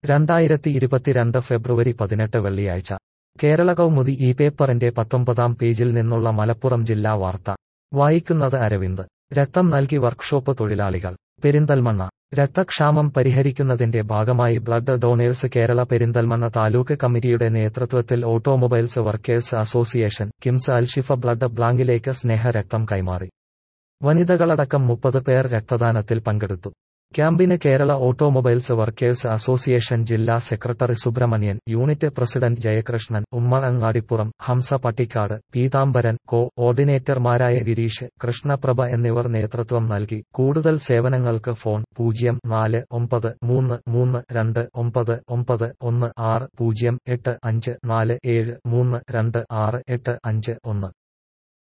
രണ്ടായിരത്തി ഇരുപത്തിരണ്ട് ഫെബ്രുവരി പതിനെട്ട് വെള്ളിയാഴ്ച കേരള കൗമുദി ഈ പേപ്പറിന്റെ പത്തൊമ്പതാം പേജിൽ നിന്നുള്ള മലപ്പുറം ജില്ലാ വാർത്ത വായിക്കുന്നത് അരവിന്ദ് രക്തം നൽകി വർക്ക്ഷോപ്പ് തൊഴിലാളികൾ പെരിന്തൽമണ്ണ രക്തക്ഷാമം പരിഹരിക്കുന്നതിന്റെ ഭാഗമായി ബ്ലഡ് ഡോണേഴ്സ് കേരള പെരിന്തൽമണ്ണ താലൂക്ക് കമ്മിറ്റിയുടെ നേതൃത്വത്തിൽ automobiles workers association KIMS Al Shifa blood ബ്ലാങ്കിലേക്ക് സ്നേഹരക്തം കൈമാറി വനിതകളടക്കം മുപ്പത് പേർ രക്തദാനത്തിൽ പങ്കെടുത്തു ക്യാമ്പിന് കേരള ഓട്ടോമൊബൈൽസ് വർക്കേഴ്സ് അസോസിയേഷൻ ജില്ലാ secretary Subramanian unit president Jayakrishnan Ummer Angadippuram Hamza Pattikkad Peethambaran കോ ഓർഡിനേറ്റർമാരായ ഗിരീഷ് കൃഷ്ണപ്രഭ എന്നിവർ നേതൃത്വം നൽകി കൂടുതൽ സേവനങ്ങൾക്ക് ഫോൺ പൂജ്യം നാല് ഒമ്പത് മൂന്ന് മൂന്ന് രണ്ട് ഒമ്പത് ഒമ്പത് ഒന്ന് ആറ് പൂജ്യം എട്ട് അഞ്ച് നാല് ഏഴ് മൂന്ന് രണ്ട് ആറ് എട്ട് അഞ്ച് ഒന്ന്